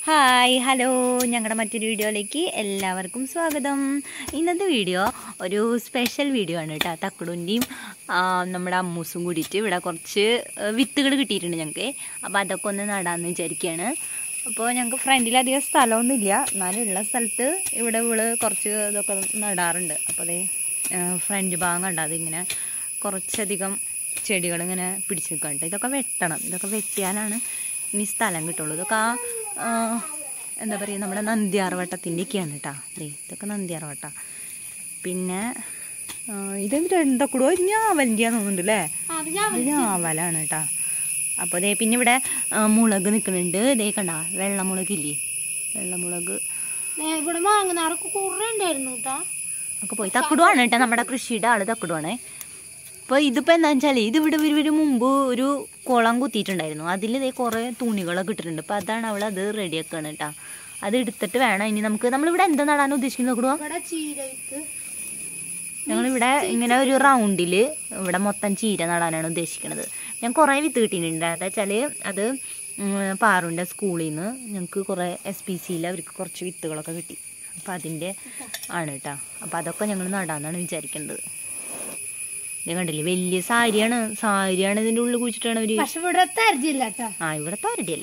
Hi hello ഞങ്ങളുടെ മറ്റൊരു വീഡിയോയിലേക്ക് എല്ലാവർക്കും സ്വാഗതം ഇന്നത്തെ വീഡിയോ ഒരു സ്പെഷ്യൽ വീഡിയോ ആണ് കേട്ടോ തക്കടുൻ്റെയും നമ്മുടെ അമ്മൂസും കൂടിയിട്ട് ഇവിടെ കുറച്ച് വിത്തുകൾ കിട്ടിയിട്ടുണ്ട് ഞങ്ങൾക്ക് അപ്പോൾ അതൊക്കെ ഒന്ന് നടാമെന്ന് വിചാരിക്കുകയാണ് അപ്പോൾ ഞങ്ങൾക്ക് ഫ്രണ്ടിലധികം സ്ഥലമൊന്നുമില്ല എന്നാലും ഉള്ള സ്ഥലത്ത് ഇവിടെ ഇവള് കുറച്ച് ഇതൊക്കെ നടാറുണ്ട് അപ്പോൾ അതേ ഫ്രണ്ട് ഭാഗം കണ്ട അതിങ്ങനെ കുറച്ചധികം ചെടികൾ ഇങ്ങനെ പിടിച്ച് നിൽക്കണ്ട ഇതൊക്കെ വെട്ടണം ഇതൊക്കെ വെട്ടിയാലാണ് ഇനി സ്ഥലം കിട്ടുള്ളൂ ഇതൊക്കെ ആ ആ, എന്താ പറയുക നമ്മുടെ നന്ദിയാർവട്ടത്തിൻ്റെയൊക്കെയാണ് കേട്ടോ ദേ ഇതൊക്കെ നന്ദിയാർവട്ട പിന്നെ ആ, ഇതെന്ത് എന്തൊക്കെ ഞാവലിൻ്റെയാന്ന് തോന്നുന്നുണ്ട് അല്ലേ ഇത് ഞാവലാണ് കേട്ടോ അപ്പോൾ ദേ പിന്നെ ഇവിടെ ആ, മുളക് നിൽക്കുന്നുണ്ട് ദേ കണ്ട വെള്ളമുളകില്ലേ വെള്ളമുളക് ഇവിടെ മാങ്ങനാറൊക്കെ കുറേ ഉണ്ടായിരുന്നു കേട്ടാ ഒക്കെ പോയി തക്കുടുവാണ് കേട്ടോ നമ്മുടെ കൃഷിയുടെ ആള് തക്കുടുവാണേ അപ്പോൾ ഇതിപ്പോൾ എന്താ വെച്ചാൽ ഇത് ഇവിടെ ഇവർ ഇവർ മുമ്പ് ഒരു കുളം കുത്തിയിട്ടുണ്ടായിരുന്നു അതിൽ ഇതേ കുറേ തുണികളൊക്കെ ഇട്ടിട്ടുണ്ട് അപ്പോൾ അതാണ് അവൾ അത് റെഡിയാക്കുകയാണ് കേട്ടോ അത് എടുത്തിട്ട് വേണം ഇനി നമുക്ക് നമ്മളിവിടെ എന്താ നടാൻ ഉദ്ദേശിക്കുന്നത് നോക്കുക ഇവിടെ ചീര വിത്ത് ഞങ്ങളിവിടെ ഇങ്ങനെ ഒരു റൗണ്ടിൽ ഇവിടെ മൊത്തം ചീര നടാനാണ് ഉദ്ദേശിക്കുന്നത് ഞാൻ കുറേ വിത്ത് കിട്ടിയിട്ടുണ്ട് എന്താ വെച്ചാൽ അത് ഉം, പാറുൻ്റെ സ്കൂളിൽ നിന്ന് ഞങ്ങൾക്ക് കുറേ എസ് പി സിയിൽ അവർക്ക് കുറച്ച് വിത്തുകളൊക്കെ കിട്ടി അപ്പോൾ അതിൻ്റെ ആണ് കേട്ടോ അപ്പോൾ അതൊക്കെ ഞങ്ങൾ നടാന്നാണ് വിചാരിക്കുന്നത് ഇത് കണ്ടില്ലേ വലിയ സാരിയാണ് സാരിയാണ് ഇതിൻ്റെ ഉള്ളിൽ കുഴിച്ചിട്ടാണ് അവർ പക്ഷെ ഇവിടെ തരജില്ല കേട്ടാ ആ ഇവിടെ താരടിയല്ല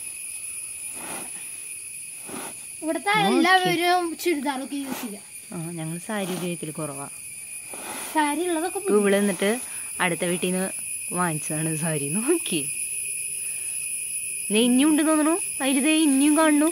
ഇവിടുത്തെ എല്ലാവരും ചുരിദാറൊക്കെ യൂസ് ചെയ്യാം ആ ഞങ്ങൾ സാരി ഉപയോഗത്തിൽ കുറവാണ് സാരി ഉള്ളതൊക്കെ അപ്പോൾ ഇവിടെ നിന്നിട്ട് അടുത്ത വീട്ടിൽ നിന്ന് വാങ്ങിച്ചതാണ് സാരി നോക്കി ദേ ഇനിയും ഉണ്ട് തോന്നുന്നു അതിൽ ദേ ഇനിയും കാണുന്നു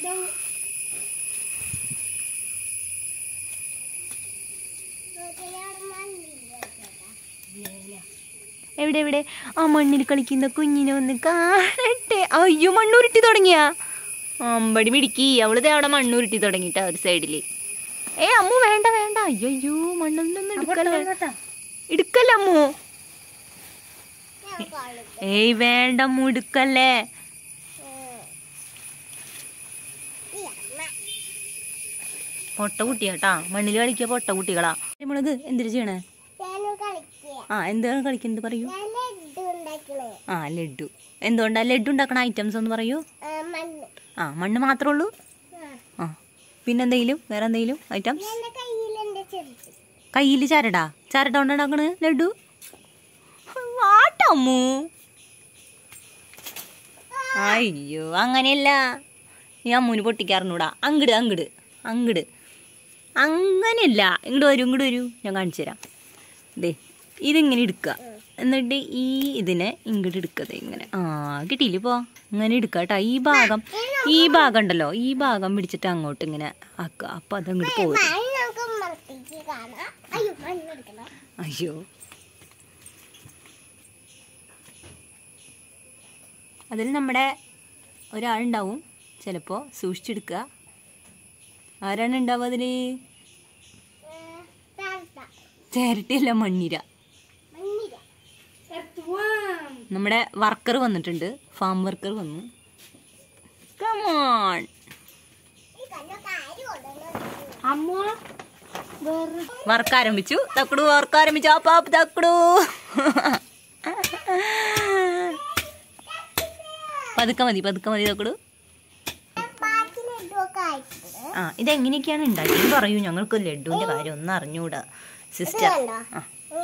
എവിടെ എവിടെ ആ മണ്ണിൽ കളിക്കുന്ന കുഞ്ഞിനെ ഒന്ന് കാണട്ടെ അയ്യോ മണ്ണുരുട്ടി തുടങ്ങിയാ അമ്പടി മിടിക്കി അവളിതേ അവിടെ മണ്ണുരുട്ടി തുടങ്ങിട്ടാ ഒരു സൈഡില് ഏ അമ്മു വേണ്ട വേണ്ട അയ്യോ അയ്യോ മണ്ണൊന്നും എടുക്കല്ലേ കേട്ടാ എടുക്കല്ല അമ്മു ഏയ് വേണ്ട അമ്മു എടുക്കല്ലേ പൊട്ട കുട്ടിയാട്ടാ മണ്ണിൽ കളിക്കുക പൊട്ട കുട്ടികളാ മുളക് എന്തിനു ചെയ്യണേ ആ എന്താണ് കളിക്കുന്നത് പറയൂ ആ ലഡു എന്തുകൊണ്ടാ ലഡു ഉണ്ടാക്കണ ഐറ്റംസ് ഒന്ന് പറയൂ ആ മണ്ണ് മാത്രമേ ഉള്ളൂ ആ പിന്നെന്തെങ്കിലും വേറെ എന്തെങ്കിലും ഐറ്റംസ് കയ്യിൽ ചരടാ ചരട കൊണ്ട് ഉണ്ടാക്കണ് ലഡു വാട്ടമ്മു അയ്യോ അങ്ങനെയല്ല ഈ അമ്മൂന് പൊട്ടിക്കാറിനൂടാ അങ്കിട് അങ്കിട് അങ്കിട് അങ്ങനെയല്ല ഇങ്ങോട്ട് വരൂ ഇങ്ങോട്ട് വരൂ ഞാൻ കാണിച്ചു തരാം ദേ ഇതിങ്ങനെ എടുക്കുക എന്നിട്ട് ഈ ഇതിനെ ഇങ്ങോട്ട് എടുക്കത് ഇങ്ങനെ ആ കിട്ടിയില്ല ഇപ്പോ ഇങ്ങനെ എടുക്കുക കേട്ടോ ഈ ഭാഗം ഈ ഭാഗം ഉണ്ടല്ലോ ഈ ഭാഗം പിടിച്ചിട്ട് അങ്ങോട്ട് ഇങ്ങനെ ആക്കുക അപ്പൊ അതങ്ങോട്ട് പോരും അയ്യോ അതിൽ നമ്മുടെ ഒരാളുണ്ടാവും ചിലപ്പോൾ സൂക്ഷിച്ചെടുക്കുക ആരാണ് ഉണ്ടാവുക അതിൽ ചേരട്ടിയല്ല മണ്ണിര നമ്മുടെ വർക്കർ വന്നിട്ടുണ്ട് ഫാം വർക്കർ വന്നു കമോൺ അമ്മ വേറെ വർക്ക് ആരംഭിച്ചു തക്കടു വർക്ക് ആരംഭിച്ചു ആ പാപ്പ് തക്കടു പതുക്കെ മതി പതുക്കെ മതി തക്കടു ആ ഇതെങ്ങനെയൊക്കെയാണ് ഉണ്ടാക്കിയത് പറയൂ ഞങ്ങൾക്ക് ലഡുവിന്റെ കാര്യം ഒന്നും അറിഞ്ഞൂടാ സിസ്റ്റർ ആ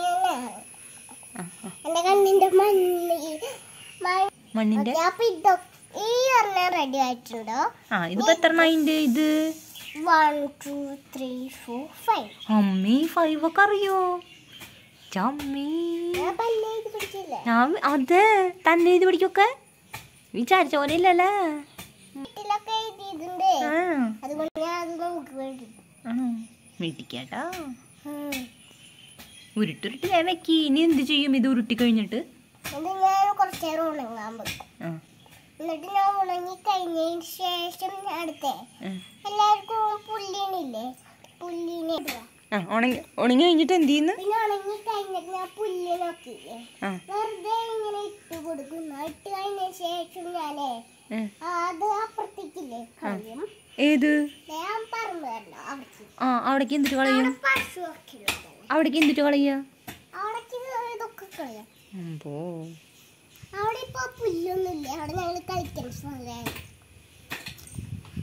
എന്റെ കണ്ണിന്റെ മണ്ണി മണ്ണിന്റെ അപ്പൊ ഇതൊ ഈ ഒരെണ്ണം റെഡി ആയിട്ടുണ്ടോ ആ ഇതിപ്പോ എത്ര അതിന്റെ ഇത് one two three four five അമ്മീ ഫൈവ് ഒക്കെ അറിയോ ചമ്മീ ഞാൻ പല്ലേ ഇത് പിടിച്ചില്ലേ ഞാൻ അതെ തന്നെ ഇത് പിടിക്കൊക്കെ വിചാരിച്ച പോലെ ഇല്ലല്ലേ വീട്ടിലൊക്കെ എഴുതിയിട്ടുണ്ട് ആ അതുകൊണ്ട് ഞാൻ അത് നോക്കി വേണ്ടി ആണോ മിടിക്കാട്ടാ ഉരുട്ടുരുട്ടി ഞാൻ വെക്കി ഇനി എന്ത് ചെയ്യും ഇത് ഉരുട്ടി കഴിഞ്ഞിട്ട് എന്നിട്ട് ഞാൻ കുറച്ച് നേരം ഉണങ്ങാൻ വെക്കും ആ, എന്നിട്ട് ഞാൻ ഉണങ്ങി കഴിഞ്ഞതിന് ശേഷം ഞാൻ അടുത്തേ ആ. എല്ലാവർക്കും പുല്ലിനില്ലേ പുല്ലിനെ ഇടുക. ആ ഉണങ്ങി ഉണങ്ങി കഴിഞ്ഞിട്ട് എന്ത് ചെയ്യുന്നു പിന്നെ ഉണങ്ങി കഴിഞ്ഞിട്ട് ഞാൻ പുല്ലിനൊക്കില്ലേ ആ വെറുതെ ഇങ്ങനെ ഇട്ട് കൊടുക്കും ഇട്ട് കഴിഞ്ഞ ശേഷം ഞാനേ ആ. അത് അപ്പുറത്തേക്കില്ലേ കളയും ഏത് ഞാൻ പറമ്പ് കണ്ടോ അവിടേക്ക് ആ അവിടേക്ക് എന്തിട്ട് കളയും പശു ഒക്കെ ഉള്ളത് അവിടേക്ക് എന്തിട്ട് കളയുക അവിടേക്ക് ഇതൊക്കെ കളയാം പോ അവിടെ ഇപ്പൊ പുല്ലൊന്നുമില്ല അവിടെ ഞങ്ങൾ കളിക്കുന്ന സ്ഥലമാണ്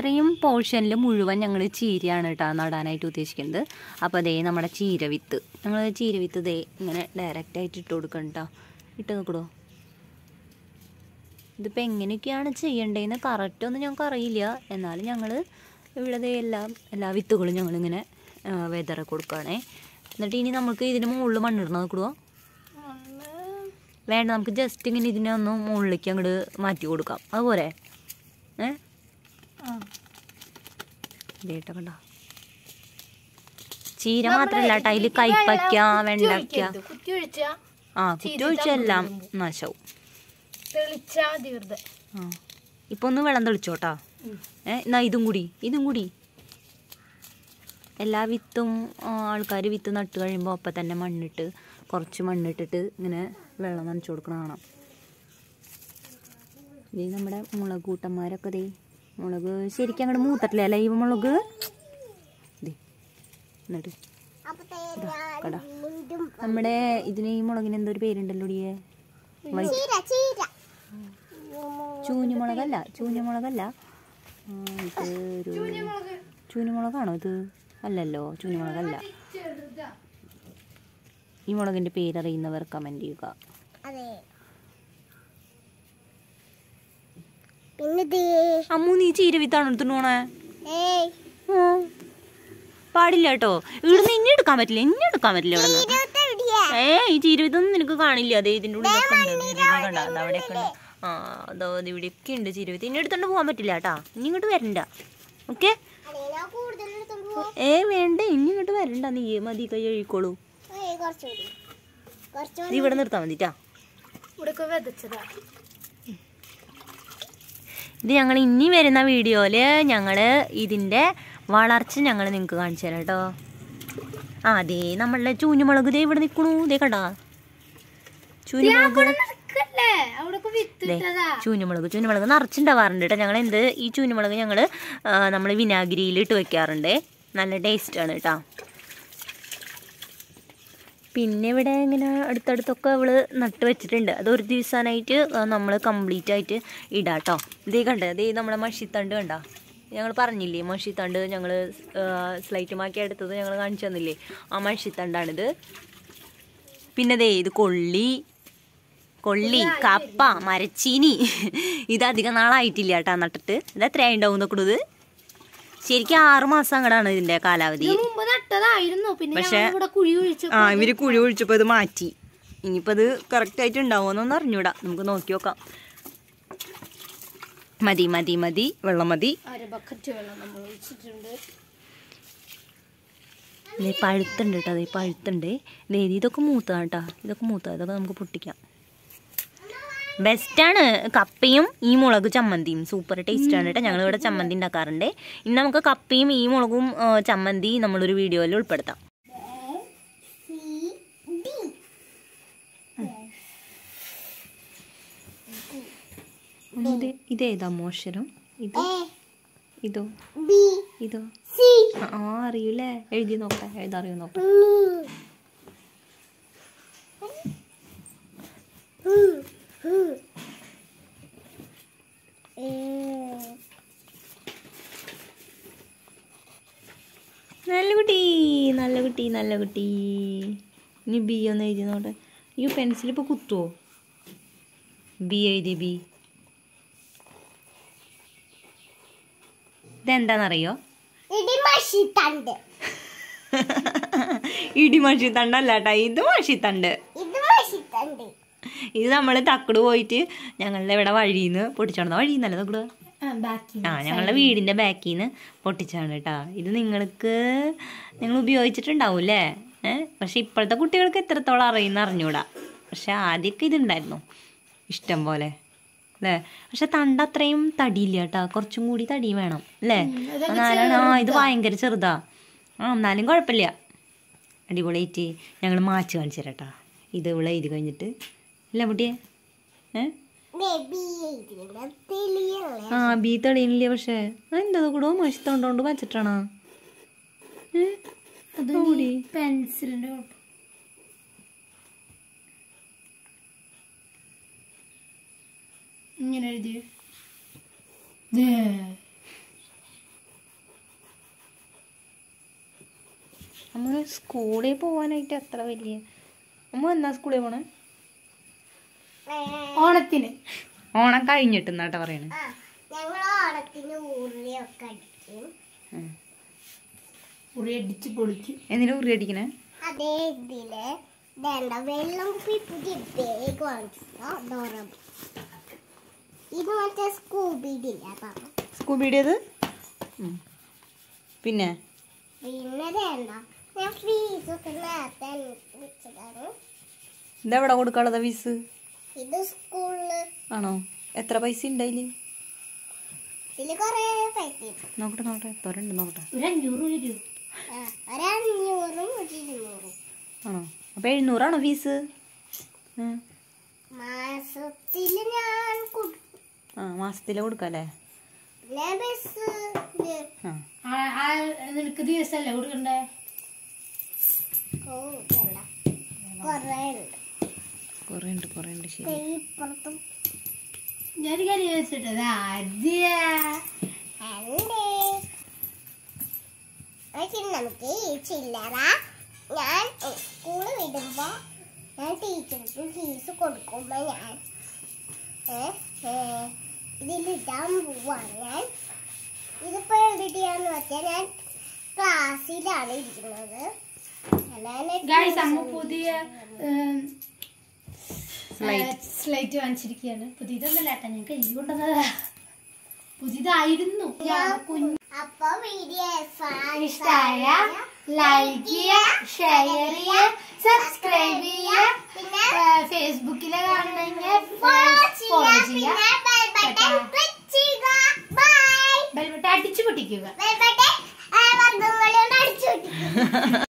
ഇത്രയും പോർഷനിൽ മുഴുവൻ ഞങ്ങൾ ചീരയാണ് കേട്ടോ നടാനായിട്ട് ഉദ്ദേശിക്കുന്നത് അപ്പോൾ അതേ നമ്മുടെ ചീര വിത്ത് ഞങ്ങൾ ചീര വിത്ത് ദേ ഇങ്ങനെ ഡയറക്റ്റ് ആയിട്ട് ഇട്ട് കൊടുക്കണം കേട്ടോ ഇട്ട് നോക്കടോ ഇതിപ്പോൾ എങ്ങനെയൊക്കെയാണ് ചെയ്യേണ്ടതെന്ന് കറക്റ്റ് ഒന്നും ഞങ്ങൾക്ക് അറിയില്ല എന്നാലും ഞങ്ങൾ ഇവിടെ ദേ എല്ലാം എല്ലാ വിത്തുകളും ഞങ്ങളിങ്ങനെ വെതറ കൊടുക്കുകയാണേ എന്നിട്ട് ഇനി നമുക്ക് ഇതിന് മുകളിൽ മണ്ണിടണം നോക്കിടുവോ വേണ്ട നമുക്ക് ജസ്റ്റ് ഇങ്ങനെ ഇതിനെ ഒന്ന് മുകളിലേക്ക് അങ്ങോട്ട് മാറ്റി കൊടുക്കാം അതുപോലെ ഏ ഇതേട്ട കണ്ട ചീര മാത്രല്ല കേട്ടോ അതിൽ കൈപ്പയ്ക്ക വെണ്ടയ്ക്ക കുത്തി ഒഴിച്ചാ ആ കുത്തി ഒഴിച്ചെല്ലാം നാശവും തെളിച്ചാ മതി വെറുതെ ആ ഇപ്പൊ ഒന്ന് വെള്ളം തെളിച്ചോട്ടാ ഏ എന്നാ ഇതും കൂടി ഇതും കൂടി എല്ലാ വിത്തും ആൾക്കാർ വിത്ത് നട്ട് കഴിയുമ്പോൾ അപ്പം തന്നെ മണ്ണിട്ട് കുറച്ച് മണ്ണിട്ടിട്ട് ഇങ്ങനെ വെള്ളം നനച്ചു കൊടുക്കണ കാണാം ഇത് നമ്മുടെ മുളക് കൂട്ടന്മാരൊക്കെ ദേ മുളക് ശരിക്കും അങ്ങോട്ട് മൂത്തട്ടില്ല അല്ലേ ഈ മുളക് ദേ എന്നിട്ട് അപ്പൊ കടാ വീണ്ടും നമ്മുടെ ഇതിന് ഈ മുളകിന് എന്തോ ഒരു പേരുണ്ടല്ലോ ഡിയെ ചീര ചീര ചൂഞ്ഞുമുളകല്ല ചൂഞ്ഞുമുളകല്ല ആ, ഇത് ഒരു ചൂഞ്ഞുമുളകാണോ ഇത് അല്ലല്ലോ ചൂഞ്ഞുമുളകല്ല ഈ മുളകിന്റെ പേരറിയുന്നവർ കമന്റ് ചെയ്യുക അതെ പിന്നെ ദേ അമ്മു നീ ചീര വിത്താണ് എടുത്തിട്ട് പോണേ ഏയ് ആ. പാടില്ല കേട്ടോ ഇവിടുന്ന് ഇനി എടുക്കാൻ പറ്റില്ല ഇനി എടുക്കാൻ പറ്റില്ല ഇവിടെ നിന്ന് ഇരുപത്തെവിടെയാ ഏ ഈ ചീര വിത്തൊന്നും നിനക്ക് കാണില്ല അതെ ഇതിൻ്റെ ഉള്ളിലൊക്കെ ഉണ്ട് ഇതിൻ്റെ കണ്ട അത് അവിടെയൊക്കെ ഉണ്ട് ആ അതോ അത് ഇവിടെയൊക്കെ ഉണ്ട് ചീര വിത്ത് ഇനി എടുത്തോണ്ട് പോകാൻ പറ്റില്ല കേട്ടാ ഇനി ഇങ്ങോട്ട് വരണ്ട ഓക്കെ അതെ ഞാൻ കൂടുതൽ എടുത്തോണ്ട് പോവാം ഏ വേണ്ട ഇനി ഇങ്ങോട്ട് വരണ്ട നീ മതി കൈ കഴിക്കോളൂ ഏയ് കുറച്ചുകൂടി കുറച്ചുകൂടി നീ ഇവിടെ നിർത്താൻ മതിട്ടാ ഇവിടെ വിതച്ചതാ ഇത് ഞങ്ങൾ ഇനി വരുന്ന വീഡിയോയിൽ ഞങ്ങൾ ഇതിൻ്റെ വളർച്ച ഞങ്ങൾ നിങ്ങൾക്ക് കാണിച്ചു തരാം കേട്ടോ ആ അതേ നമ്മളുടെ ചൂഞ്ഞുമുളക് ദേ ഇവിടെ നിൽക്കണു ദേ കണ്ടാ ചൂഞ്ഞുമുളക് നടക്കല്ലേ അവിടെ വിത്ത് ദേ ഇട്ടതാ ചൂഞ്ഞുമുളക് ചൂഞ്ഞുമുളക് നിറച്ചുണ്ടാവാറുണ്ട് കേട്ടോ ഞങ്ങൾ എന്ത് ഈ ചൂഞ്ഞുമുളക് ഞങ്ങൾ നമ്മൾ വിനാഗിരിയിൽ ഇട്ട് വെക്കാറുണ്ട് നല്ല ടേസ്റ്റാണ് കേട്ടോ പിന്നെ ഇവിടെ ഇങ്ങനെ അടുത്തടുത്തൊക്കെ അവള് നട്ട് വെച്ചിട്ടുണ്ട് അത് ഒരു ദിവസമായിട്ട് നമ്മൾ കംപ്ലീറ്റ് ആയിട്ട് ഇടാം കേട്ടോ ഇതേ കണ്ടേ ഇതേ നമ്മളെ മഷിത്തണ്ട് കണ്ട ഞങ്ങൾ പറഞ്ഞില്ലേ മഷിത്തണ്ട് ഞങ്ങൾ സ്ലൈറ്റ് മാക്കി എടുത്തത് ഞങ്ങൾ കാണിച്ചു തന്നില്ലേ ആ മഷിത്തണ്ടാണിത് പിന്നെ ദേ ഇത് കൊള്ളി കൊള്ളി കപ്പ മരച്ചീനി ഇത് അധികം നാളായിട്ടില്ല കേട്ടാ നട്ടിട്ട് ഇത് എത്രയായി ഉണ്ടാവും നോക്കണത് ശരിക്കും ആറ് മാസം അങ്ങടാണ് ഇതിന്റെ കാലാവധി ഇത് മുമ്പ് നട്ടതായിരുന്നു പിന്നെ പക്ഷേ- ഞങ്ങൾ ഇവിടെ കുഴി ഒഴിച്ചു ആ ഇവര് കുഴി ഒഴിച്ചപ്പോ ഇത് മാറ്റി ഇനിയിപ്പോ ഇത് കറക്റ്റ് ആയിട്ട് ഉണ്ടാവുമെന്നൊന്നും അറിഞ്ഞൂടാ നമുക്ക് നോക്കി നോക്കാം മതി മതി മതി വെള്ളം മതി അര ബക്കറ്റ് വെള്ളം നമ്മൾ ഒഴിച്ചിട്ടുണ്ട് ദേ പഴുത്തുണ്ട് കേട്ടോ അതേ പഴുത്തുണ്ട് ദേ ഇതൊക്കെ മൂത്തതാണ് കേട്ടോ ഇതൊക്കെ മൂത്ത ഇതൊക്കെ നമുക്ക് പൊട്ടിക്കാം ബെസ്റ്റാണ് കപ്പയും ഈ മുളക് ചമ്മന്തിയും സൂപ്പർ ടേസ്റ്റ് ആണ് കേട്ടോ ഞങ്ങൾ ഇവിടെ ചമ്മന്തി ഉണ്ടാക്കാറുണ്ട് ഇന്ന് നമുക്ക് കപ്പയും ഈ മുളകും ആ, ചമ്മന്തി നമ്മളൊരു വീഡിയോയിൽ ഉൾപ്പെടുത്താം ഇത് ഇതേതാ മോശരം ഇത് എ ഇതോ ബി ഇതോ സി ആ ആ, അറിയൂലേ എഴുതി നോക്കാം എഴുതാറിയോ നോക്കാം നല്ല കുട്ടി നല്ല കുട്ടി നല്ല കുട്ടി ഇനി ബി ഒന്ന് എഴുതി നോട്ടെ ഈ പെൻസിൽ ഇപ്പോൾ കുത്തുവോ ബി എഴുതി ബി ഇതെന്താണെന്നറിയോ ഇടിമഷി തണ്ട് ഇടി മഷിത്തണ്ടല്ല കേട്ടോ ഇത് മഷിത്തണ്ട് ഇത് മഷി തണ്ട് ഇത് നമ്മൾ തക്കട് പോയിട്ട് ഞങ്ങളുടെ ഇവിടെ വഴിയിൽ നിന്ന് പൊട്ടിച്ചോണ്ട വഴിയിൽ നിന്നല്ല തക്കട് ബാക്കി ആ ഞങ്ങളുടെ വീടിൻ്റെ ബാക്കിൽ നിന്ന് പൊട്ടിച്ചാണ് കേട്ടോ ഇത് നിങ്ങൾക്ക് നിങ്ങൾ ഉപയോഗിച്ചിട്ടുണ്ടാവും അല്ലേ ഏഹ് പക്ഷെ ഇപ്പോഴത്തെ കുട്ടികൾക്ക് എത്രത്തോളം അറിയുന്ന അറിഞ്ഞൂടാ പക്ഷെ ആദ്യമൊക്കെ ഇതുണ്ടായിരുന്നു ഇഷ്ടം പോലെ അല്ലേ പക്ഷെ തണ്ട അത്രയും തടിയില്ല കേട്ടോ കുറച്ചും കൂടി തടി വേണം അല്ലേ എന്നാലാണ് ആ ഇത് ഭയങ്കര ചെറുതാ ആ എന്നാലും കുഴപ്പമില്ല അടിപൊളിയായിട്ട് ഞങ്ങൾ മാച്ച് കാണിച്ചു തരാം കേട്ടോ ഇത് ഇവിടെ എഴുതി കഴിഞ്ഞിട്ട് ഇല്ല കുട്ടിയെ ഏഹ് ബേബി ഇതിന്റെ തെളിയല്ലേ ആ ബി തെളിയുന്നില്ല പക്ഷേ എന്താ കൂടോ മഷിത്തോണ്ടോണ്ട് വച്ചിട്ടാണോ പെൻസിലിന്റെ ഇങ്ങനെ എഴുതി സ്കൂളിൽ പോകാനായിട്ട് അത്ര വലിയ അമ്മ എന്നാ സ്കൂളിൽ പോണേ ഓണത്തിന് ഓണം കഴിഞ്ഞിട്ട് എന്നാട്ടാ പറയണേ ആ ഞങ്ങൾ ഓണത്തിന് ഊറിയൊക്കെ അടിക്കും ഉം. ഉറി അടിച്ച് പൊളിക്കും എന്തിനാ ഉറി അടിക്കണേ അതേ ഇതില് വേണ്ട വെള്ളം കുപ്പി പുതിയ ബാഗ് വാങ്ങിച്ചിട്ടോ ഡോറം ഇത് മറ്റേ സ്കൂബിഡില്ല പാപ്പ സ്കൂബിയുടേത് പിന്നെ പിന്നെ വേണ്ട ഞാൻ ഫീസൊക്കെ നേരത്തെ വെച്ചതാണ് ഇതെവിടെ കൊടുക്കാനുള്ളതാ ഫീസ് ഇത് സ്കൂളില് ആണോ എത്ര പൈസ ഉണ്ടായില്ലേ ഇതില് കൊറേ പൈസ ഉണ്ട്. നോക്കട്ടെ നോക്കട്ടെ എത്ര ഉണ്ട് നോക്കട്ടെ ഒരു അഞ്ഞൂറ് വരൂ ആ, ഒരഞ്ഞൂറും ഒരു ഇരുന്നൂറും ആണോ അപ്പൊ എഴുന്നൂറാണോ ഫീസ് മാസത്തില് ഞാൻ കൊടുക്കും ആ മാസത്തില് കൊടുക്കല്ലേ പിന്നെ ബസ് ആ നിനക്ക് ദിവസമല്ലേ കൊടുക്കണ്ടേ ഓ വേണ്ട കൊറേ ഉണ്ട് കുറേ ഉണ്ട് കുറേ ഉണ്ട് ശരി ദേ ഇപ്പുറത്തും ഞാനൊരു കാര്യം ചോദിച്ചിട്ടത് ആദ്യ ഉണ്ട് പക്ഷെ നമുക്ക് ഈ ചില്ലറ ഞാൻ സ്കൂള് വിടുമ്പോ ഞാൻ ടീച്ചർക്ക് ഫീസ് കൊടുക്കുമ്പോ ഞാൻ ഏ, ഏ, ഇതിലിടാൻ പോവാണ് ഞാൻ ഇതിപ്പോ എന്തിട്ടാന്ന് വെച്ചാൽ ഞാൻ ക്ലാസ്സിലാണ് ഇരിക്കുന്നത് അല്ലാതെ ഗായ്സ് അമ്മ പുതിയ Slate. സ്ലൈറ്റ് വാങ്ങിച്ചിരിക്കുകയാണ് പുതിയതൊന്നല്ല ഏട്ടാ ഞാൻ കൈ കൊണ്ടുവന്നതാ പുതിയതായിരുന്നു ഞാൻ കുഞ്ഞ് അപ്പൊ വീഡിയോ ഇഷ്ടായ ലൈക്ക് ചെയ്യുക ഷെയർ ചെയ്യുക സബ്സ്ക്രൈബ് ചെയ്യുക പിന്നെ ഫേസ്ബുക്കിലെ കാണണമെങ്കിൽ ഫോളോ ഫോളോ ചെയ്യുക ചെയ്യുക പിന്നെ ബെൽ ബട്ടൺ ക്ലിക്ക് ചെയ്യുക ബൈ ബെൽബട്ട അടിച്ചു പൊട്ടിക്കുക ബെൽ ബട്ടൺ വർഗ്ഗങ്ങളോട് അടിച്ചു